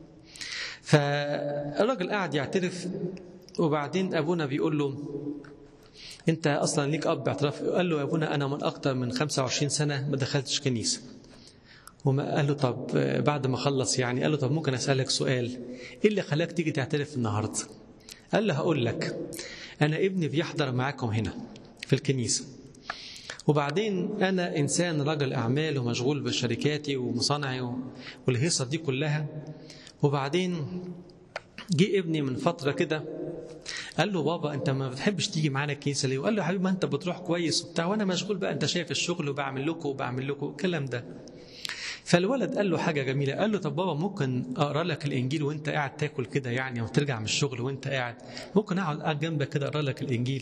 فالراجل قاعد يعترف وبعدين أبونا بيقول له انت اصلا ليك اب اعتراف قال له يا ابونا انا من اكتر من 25 سنه ما دخلتش كنيسه وما قال له طب بعد ما خلص يعني قال له طب ممكن اسالك سؤال ايه اللي خلاك تيجي تعترف النهارده قال له هقول لك انا ابني بيحضر معاكم هنا في الكنيسه وبعدين انا انسان رجل اعمال ومشغول بشركاتي ومصانعي والهيصه دي كلها وبعدين جه ابني من فتره كده قال له بابا انت ما بتحبش تيجي معانا الكنيسه ليه؟ وقال له يا حبيبي ما انت بتروح كويس وبتاع وانا مشغول بقى انت شايف الشغل وبعمل لكم وبعمل لكم الكلام ده. فالولد قال له حاجه جميله قال له طب بابا ممكن اقرا لك الانجيل وانت قاعد تاكل كده يعني وترجع من الشغل وانت قاعد ممكن اقعد جنبك كده اقرا لك الانجيل.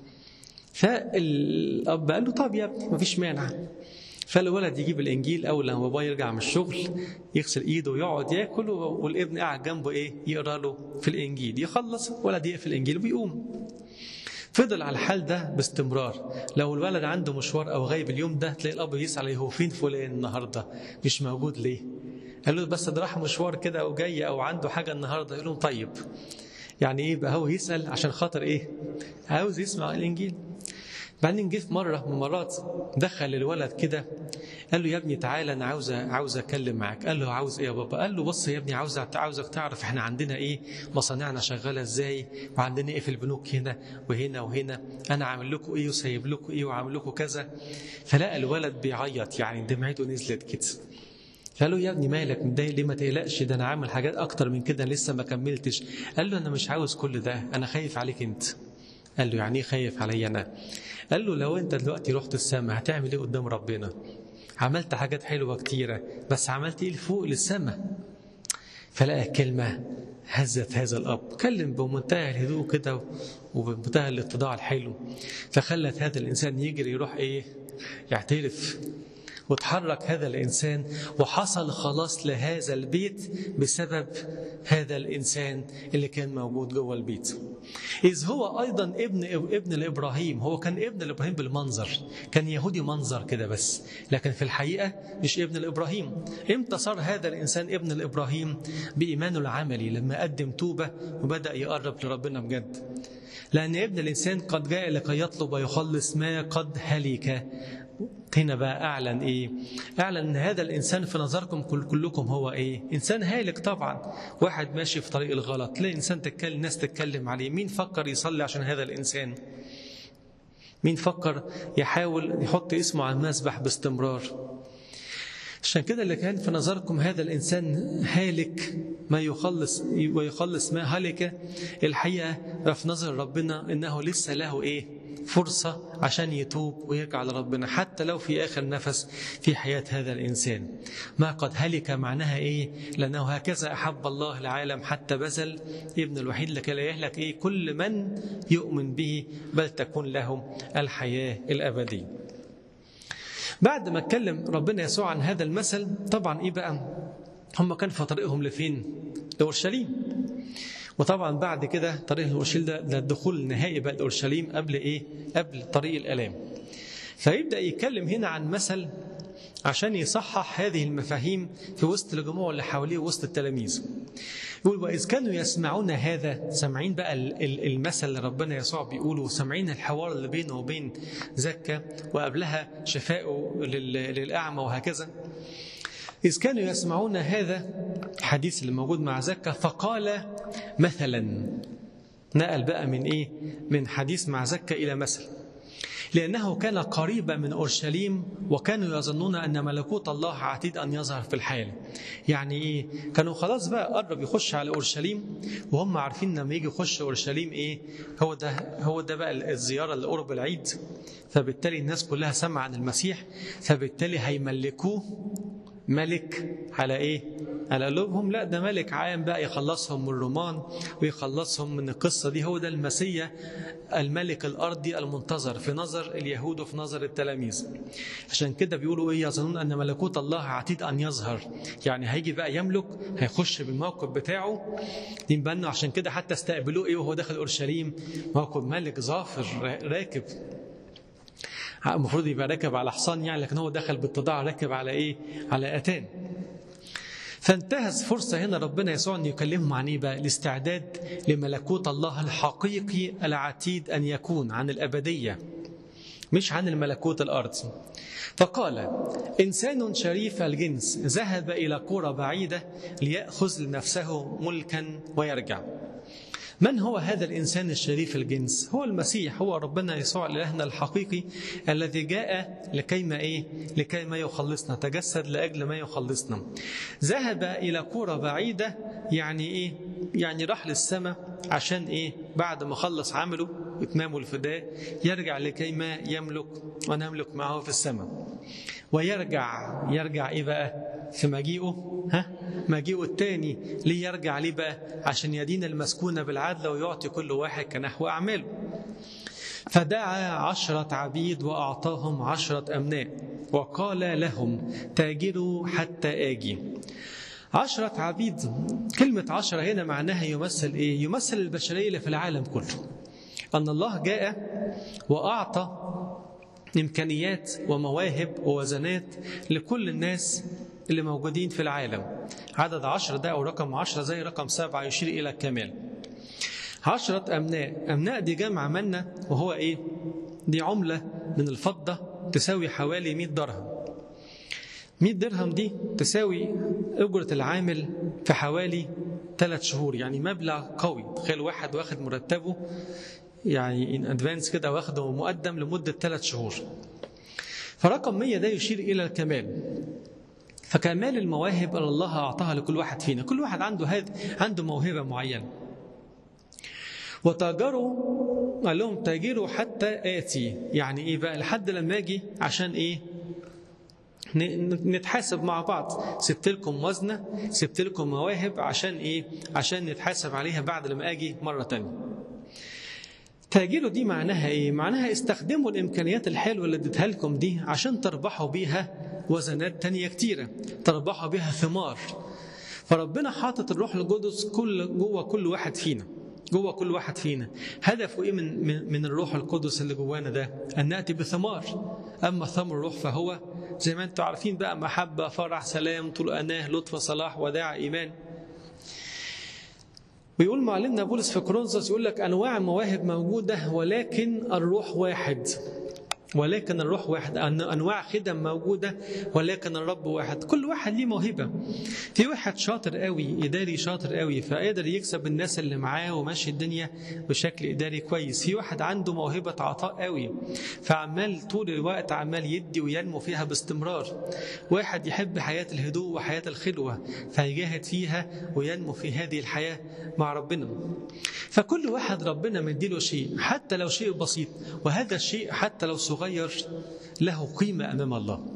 فالاب قال له طب يا ابني مفيش مانع. فالولد يجيب الانجيل اول لما بابا يرجع من الشغل يغسل ايده ويقعد ياكل والابن قاعد جنبه ايه يقرا له في الانجيل يخلص ولد يقفل الانجيل ويقوم فضل على الحال ده باستمرار لو الولد عنده مشوار او غايب اليوم ده تلاقي الاب يسال هو فين فلان النهارده مش موجود ليه قال له بس ده راح مشوار كده وجاي او عنده حاجه النهارده يقول لهم طيب يعني ايه بقى هو يسال عشان خاطر ايه عاوز يسمع الانجيل بعدين جه في مره من المرات دخل الولد كده قال له يا ابني تعالى انا عاوز عاوز اتكلم معاك قال له عاوز ايه يا بابا قال له بص يا ابني عاوز عاوزك تعرف احنا عندنا ايه مصانعنا شغاله ازاي وعندنا ايه في البنوك هنا وهنا وهنا انا عامل لكم ايه وسايب لكم ايه وعامل لكم كذا فلقى الولد بيعيط يعني دمعته نزلت كده قال له يا ابني مالك متضايق ليه ما تقلقش ده انا عامل حاجات اكتر من كده لسه ما كملتش قال له انا مش عاوز كل ده انا خايف عليك انت قال له يعني ايه خايف عليا انا قال له لو انت دلوقتي رحت السماء هتعمل ايه قدام ربنا عملت حاجات حلوة كتيرة بس عملت ايه لفوق للسماء فلقى كلمة هزت هذا الأب كلم بمنتهى الهدوء كده وبمنتهى الاتضاع الحلو فخلت هذا الإنسان يجري يروح إيه يعترف وتحرك هذا الإنسان وحصل خلاص لهذا البيت بسبب هذا الإنسان اللي كان موجود جوه البيت إذ هو أيضا ابن ابن لإبراهيم هو كان ابن لإبراهيم بالمنظر كان يهودي منظر كده بس لكن في الحقيقة مش ابن لإبراهيم إمتى صار هذا الإنسان ابن لإبراهيم بإيمانه العملي لما قدم توبة وبدأ يقرب لربنا بجد لأن ابن الإنسان قد جاء لكي يطلب ويخلص ما قد هلك هنا بقى أعلن إيه؟ أعلن أن هذا الإنسان في نظركم كل كلكم هو إيه؟ إنسان هالك طبعا واحد ماشي في طريق الغلط تلاقي إنسان تتكلم الناس تتكلم عليه مين فكر يصلي عشان هذا الإنسان؟ مين فكر يحاول يحط اسمه على المسبح باستمرار؟ عشان كده اللي كان في نظركم هذا الإنسان هالك ما يخلص ويخلص ما هلك الحقيقة في نظر ربنا إنه لسه له إيه؟ فرصة عشان يتوب ويرجع لربنا حتى لو في آخر نفس في حياة هذا الإنسان ما قد هلك معناها إيه لأنه هكذا أحب الله العالم حتى بذل ابن الوحيد لكي لا يهلك إيه كل من يؤمن به بل تكون لهم الحياة الأبدية بعد ما اتكلم ربنا يسوع عن هذا المثل طبعا إيه بقى هم كان في طريقهم لفين لأورشليم وطبعا بعد كده طريق الاورشليم ده, ده الدخول النهائي بقى لاورشليم قبل ايه؟ قبل طريق الالام. فيبدا يتكلم هنا عن مثل عشان يصحح هذه المفاهيم في وسط الجموع اللي حواليه وسط التلاميذ. يقول وإذ كانوا يسمعون هذا سامعين بقى المثل اللي ربنا يسوع بيقوله وسامعين الحوار اللي بينه وبين زكا وقبلها شفائه للأعمى وهكذا إذ كانوا يسمعون هذا الحديث اللي موجود مع زكا فقال مثلا نقل بقى من إيه من حديث مع زكا إلى مثل لأنه كان قريبا من أورشليم وكانوا يظنون أن ملكوت الله عتيد أن يظهر في الحال يعني إيه كانوا خلاص بقى قرب يخش على أورشليم وهم عارفين لما يجي يخش أورشليم إيه هو ده هو ده بقى الزيارة اللي قرب العيد فبالتالي الناس كلها سمع عن المسيح فبالتالي هيملكوه ملك على ايه على قلوبهم لا ده ملك عام بقى يخلصهم من الرومان ويخلصهم من القصة دي هو ده المسيا الملك الأرضي المنتظر في نظر اليهود وفي نظر التلاميذ عشان كده بيقولوا ايه يظنون أن ملكوت الله عتيد أن يظهر يعني هيجي بقى يملك هيخش بالموقف بتاعه دي مبنوا عشان كده حتى استقبلوه ايه وهو داخل أورشليم موقف ملك ظافر راكب المفروض يبقى راكب على حصان يعني لكن هو دخل بالتضاع راكب على ايه؟ على اتان. فانتهز فرصة هنا ربنا يسوع أن يكلمهم عن إيه بقى؟ الاستعداد لملكوت الله الحقيقي العتيد أن يكون عن الأبدية مش عن الملكوت الأرضي فقال إنسان شريف الجنس ذهب إلى قرى بعيدة ليأخذ لنفسه ملكا ويرجع من هو هذا الإنسان الشريف الجنس هو المسيح هو ربنا يسوع إلهنا الحقيقي الذي جاء لكي ما إيه لكي ما يخلصنا تجسد لأجل ما يخلصنا ذهب إلى قرى بعيدة يعني إيه يعني راح للسماء عشان إيه بعد ما خلص عمله إتمامه الفداء يرجع لكي ما يملك ونملك معه في السماء ويرجع يرجع إيه بقى في مجيئه ها مجيئه الثاني ليه يرجع ليه بقى عشان يدين المسكونة بالعدل ويعطي كل واحد كنحو أعماله فدعا عشرة عبيد وأعطاهم عشرة أمناء وقال لهم تاجروا حتى آجي عشرة عبيد كلمة عشرة هنا معناها يمثل إيه؟ يمثل البشرية اللي في العالم كله أن الله جاء وأعطى إمكانيات ومواهب ووزنات لكل الناس اللي موجودين في العالم عدد عشرة ده أو رقم عشرة زي رقم سبعة يشير إلى الكمال عشرة أمناء أمناء دي جمع منا وهو إيه دي عملة من الفضة تساوي حوالي 100 درهم 100 درهم دي تساوي أجرة العامل في حوالي ثلاث شهور يعني مبلغ قوي تخيل واحد واخد مرتبه يعني ان ادفانس كده واخده مقدم لمدة ثلاث شهور فرقم 100 ده يشير إلى الكمال فكمال المواهب اللي الله أعطاها لكل واحد فينا كل واحد عنده هذا عنده موهبة معينة وتاجروا قال لهم تاجروا حتى آتي يعني إيه بقى لحد لما أجي عشان إيه نتحاسب مع بعض سبت لكم وزنة سبت لكم مواهب عشان إيه عشان نتحاسب عليها بعد لما أجي مرة تانية تاجروا دي معناها ايه؟ معناها استخدموا الامكانيات الحلوه اللي اديتها لكم دي عشان تربحوا بيها وزنات تانية كتيره، تربحوا بيها ثمار. فربنا حاطط الروح القدس كل جوه كل واحد فينا. جوه كل واحد فينا هدفه ايه من, من من الروح القدس اللي جوانا ده ان ناتي بثمار اما ثمر الروح فهو زي ما انتم عارفين بقى محبه فرح سلام طول اناه لطف صلاح وداع ايمان ويقول معلمنا بولس في كورنثوس يقول لك انواع المواهب موجوده ولكن الروح واحد ولكن الروح واحد انواع خدم موجوده ولكن الرب واحد كل واحد ليه موهبه في واحد شاطر قوي اداري شاطر قوي فقادر يكسب الناس اللي معاه وماشي الدنيا بشكل اداري كويس في واحد عنده موهبه عطاء قوي فعمال طول الوقت عمال يدي وينمو فيها باستمرار واحد يحب حياه الهدوء وحياه الخلوه فيجاهد فيها وينمو في هذه الحياه مع ربنا فكل واحد ربنا مديله شيء حتى لو شيء بسيط وهذا الشيء حتى لو صغير له قيمة أمام الله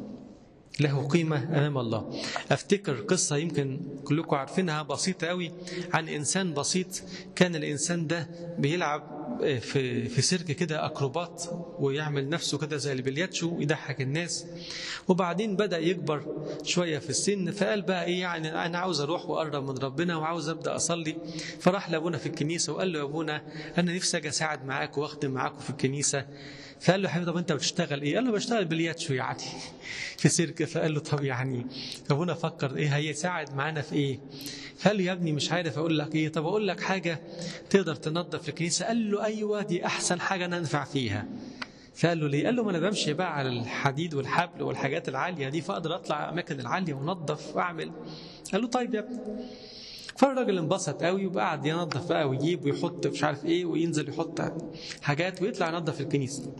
له قيمة أمام الله أفتكر قصة يمكن كلكم عارفينها بسيطة قوي عن إنسان بسيط كان الإنسان ده بيلعب في في سيرك كده أكروبات ويعمل نفسه كده زي البلياتشو ويضحك الناس وبعدين بدأ يكبر شوية في السن فقال بقى إيه يعني أنا عاوز أروح وأقرب من ربنا وعاوز أبدأ أصلي فراح لأبونا في الكنيسة وقال له يا أبونا أنا نفسي أجي أساعد معاك وأخدم معاكم في الكنيسة فقال له يا حبيبي طب انت بتشتغل ايه؟ قال له بشتغل بلياتشو يعني في سيرك فقال له طب يعني ابونا فكر ايه هيساعد معانا في ايه؟ فقال له يا ابني مش عارف اقول لك ايه طب اقول لك حاجه تقدر تنظف الكنيسه قال له ايوه دي احسن حاجه ننفع فيها فقال له ليه؟ قال له ما انا بمشي بقى على الحديد والحبل والحاجات العاليه دي فاقدر اطلع الاماكن العاليه وانظف واعمل قال له طيب يا ابني فالراجل انبسط قوي وقعد ينظف بقى ويجيب ويحط مش عارف ايه وينزل يحط حاجات ويطلع ينظف الكنيسه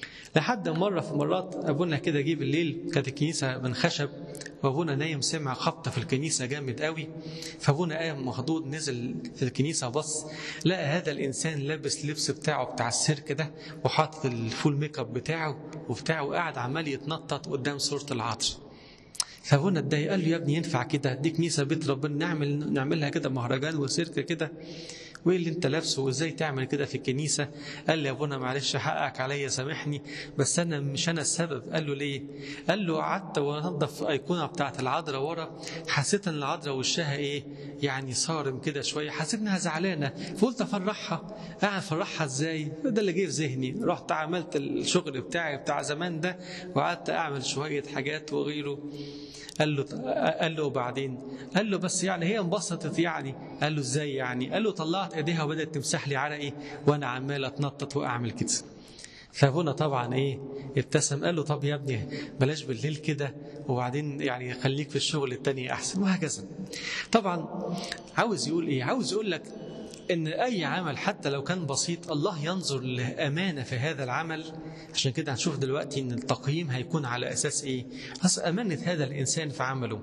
لحد مرة في مرات أبونا كده جه بالليل كانت الكنيسة من خشب وأبونا نايم سمع خبطة في الكنيسة جامد قوي فأبونا قام مخضوض نزل في الكنيسة بص لقى هذا الإنسان لابس لبس بتاعه بتاع السيرك ده وحاطط الفول ميك اب بتاعه وبتاعه وقاعد عمال يتنطط قدام صورة العطر فابونا اتضايق قال له يا ابني ينفع كده دي كنيسه بيت ربنا نعمل نعملها كده مهرجان وسيرك كده وايه اللي انت لابسه وازاي تعمل كده في الكنيسه قال لي يا ابونا معلش حقك عليا سامحني بس انا مش انا السبب قال له ليه قال له قعدت وانضف ايقونه بتاعه العذراء ورا حسيت ان العذراء وشها ايه يعني صارم كده شويه حسيت انها زعلانه فقلت افرحها قاعد افرحها ازاي ده اللي جه في ذهني رحت عملت الشغل بتاعي بتاع زمان ده وقعدت اعمل شويه حاجات وغيره قال له قال له وبعدين قال له بس يعني هي انبسطت يعني قال له ازاي يعني قال له طلعت ايديها وبدات تمسح لي عرقي وانا عمال اتنطط واعمل كده فابونا طبعا ايه ابتسم قال له طب يا ابني بلاش بالليل كده وبعدين يعني خليك في الشغل التاني احسن وهكذا طبعا عاوز يقول ايه عاوز يقول لك ان اي عمل حتى لو كان بسيط الله ينظر لامانه في هذا العمل عشان كده هنشوف دلوقتي ان التقييم هيكون على اساس ايه أصل امانه هذا الانسان في عمله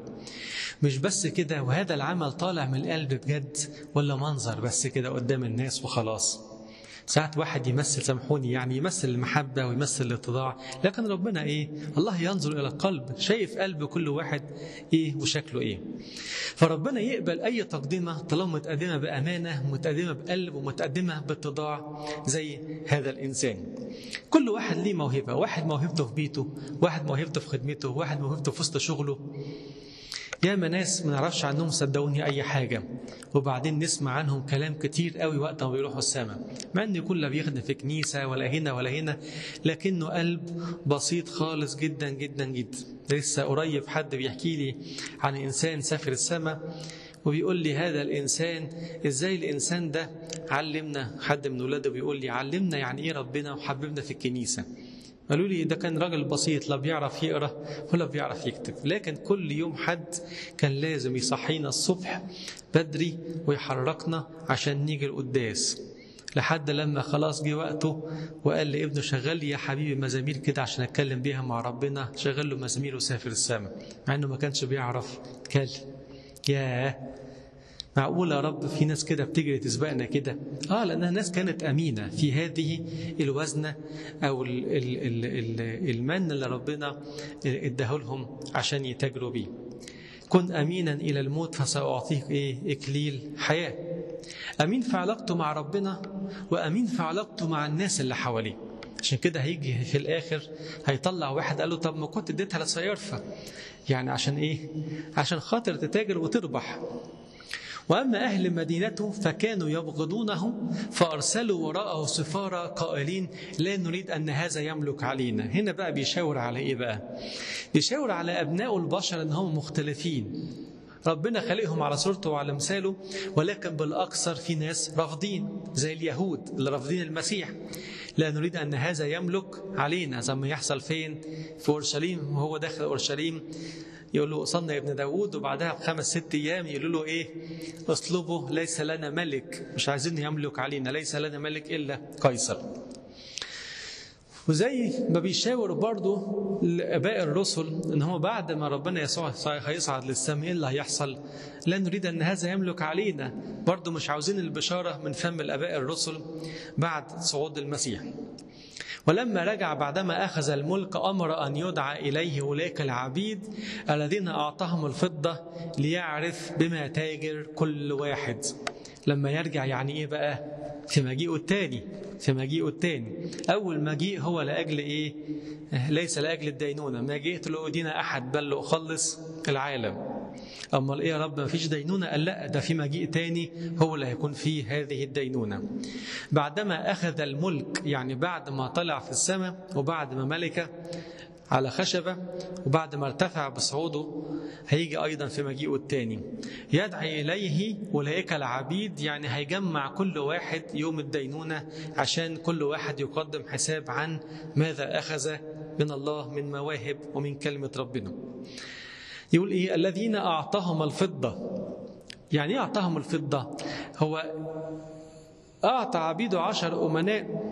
مش بس كده وهذا العمل طالع من القلب بجد ولا منظر بس كده قدام الناس وخلاص ساعات واحد يمثل سامحوني يعني يمثل المحبة ويمثل الاتضاع لكن ربنا إيه الله ينظر إلى القلب شايف قلب كل واحد إيه وشكله إيه فربنا يقبل أي تقدمة طالما متقدمة بأمانة متقدمة بقلب ومتقدمة باتضاع زي هذا الإنسان كل واحد ليه موهبة واحد موهبته في بيته واحد موهبته في خدمته واحد موهبته في وسط شغله ياما ناس ما نعرفش عنهم صدقوني اي حاجه وبعدين نسمع عنهم كلام كتير قوي وقت ما بيروحوا السماء مع ان يكون لا بيخدم في كنيسه ولا هنا ولا هنا لكنه قلب بسيط خالص جدا جدا جدا لسه قريب حد بيحكي لي عن انسان سافر السماء وبيقول لي هذا الانسان ازاي الانسان ده علمنا حد من ولاده بيقول لي علمنا يعني ايه ربنا وحببنا في الكنيسه قالوا لي ده كان راجل بسيط لا بيعرف يقرا ولا بيعرف يكتب لكن كل يوم حد كان لازم يصحينا الصبح بدري ويحركنا عشان نيجي القداس لحد لما خلاص جه وقته وقال لابنه شغل لي يا حبيبي مزامير كده عشان اتكلم بيها مع ربنا شغل له مزامير وسافر السماء مع انه ما كانش بيعرف يتكلم ياه معقول يا رب في ناس كده بتجري تسبقنا كده اه لانها ناس كانت امينه في هذه الوزنه او ال ال ال ال المن اللي ربنا اداه لهم عشان يتاجروا بيه كن امينا الى الموت فساعطيك ايه اكليل حياه امين في علاقته مع ربنا وامين في علاقته مع الناس اللي حواليه عشان كده هيجي في الاخر هيطلع واحد قال له طب ما كنت اديتها لسيارفه يعني عشان ايه عشان خاطر تتاجر وتربح وأما أهل مدينته فكانوا يبغضونه فأرسلوا وراءه سفارة قائلين لا نريد أن هذا يملك علينا هنا بقى بيشاور على إيه بقى بيشاور على أبناء البشر أن هم مختلفين ربنا خلقهم على صورته وعلى مثاله ولكن بالأكثر في ناس رافضين زي اليهود اللي رافضين المسيح لا نريد أن هذا يملك علينا زي ما يحصل فين في أورشليم وهو داخل أورشليم يقول له صلنا يا ابن داود وبعدها بخمس ست أيام يقولوا له إيه اطلبه ليس لنا ملك مش عايزين يملك علينا ليس لنا ملك إلا قيصر وزي ما بيشاور برضه لاباء الرسل ان هو بعد ما ربنا يسوع هيصعد للسماء ايه اللي هيحصل؟ لا نريد ان هذا يملك علينا، برضه مش عاوزين البشاره من فم الاباء الرسل بعد صعود المسيح. ولما رجع بعدما اخذ الملك امر ان يدعى اليه اولئك العبيد الذين اعطاهم الفضه ليعرف بما تاجر كل واحد. لما يرجع يعني ايه بقى؟ في مجيئه الثاني في مجيئه الثاني أول مجيء هو لأجل إيه ليس لأجل الدينونة ما جئت لأدين أحد بل لأخلص العالم أما إيه يا رب ما فيش دينونة قال لا ده في مجيء تاني هو اللي هيكون فيه هذه الدينونة بعدما أخذ الملك يعني بعد ما طلع في السماء وبعد ما ملك على خشبة وبعد ما ارتفع بصعوده هيجي أيضا في مجيئه الثاني يدعي إليه أولئك العبيد يعني هيجمع كل واحد يوم الدينونة عشان كل واحد يقدم حساب عن ماذا أخذ من الله من مواهب ومن كلمة ربنا يقول إيه الذين أعطاهم الفضة يعني إيه أعطاهم الفضة هو أعطى عبيده عشر أمناء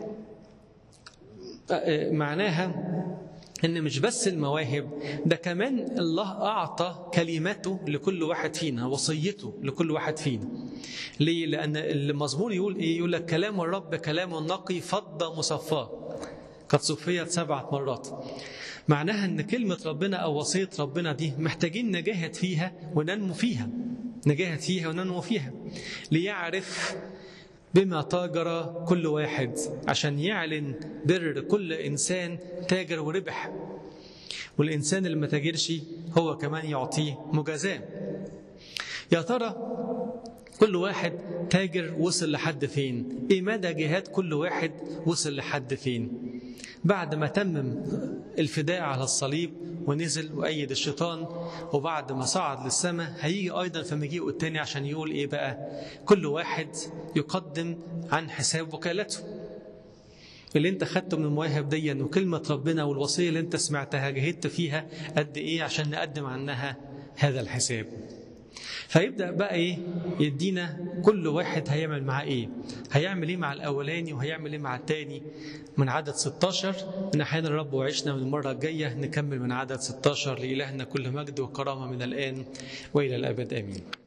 معناها ان مش بس المواهب ده كمان الله اعطى كلمته لكل واحد فينا وصيته لكل واحد فينا ليه لان المزمور يقول ايه يقول لك كلام الرب كلام نقي فضه مصفاه قد صفيت سبعه مرات معناها ان كلمه ربنا او وصيه ربنا دي محتاجين نجاهد فيها وننمو فيها نجاهد فيها وننمو فيها ليعرف بما تاجر كل واحد عشان يعلن بر كل انسان تاجر وربح والانسان اللي ما تاجرش هو كمان يعطيه مجازاه يا ترى كل واحد تاجر وصل لحد فين ايه مدى جهاد كل واحد وصل لحد فين بعد ما تمم الفداء على الصليب ونزل وأيد الشيطان وبعد ما صعد للسماء هيجي أيضا في مجيئه التاني عشان يقول إيه بقى كل واحد يقدم عن حساب وكالته اللي انت خدته من المواهب دي وكلمة ربنا والوصية اللي انت سمعتها جهدت فيها قد ايه عشان نقدم عنها هذا الحساب فيبدأ بقى ايه يدينا كل واحد هيعمل معاه ايه هيعمل ايه مع الاولاني وهيعمل ايه مع التاني من عدد 16 من احيان الرب وعشنا من المرة الجاية نكمل من عدد 16 لإلهنا كل مجد وكرامة من الآن وإلى الأبد آمين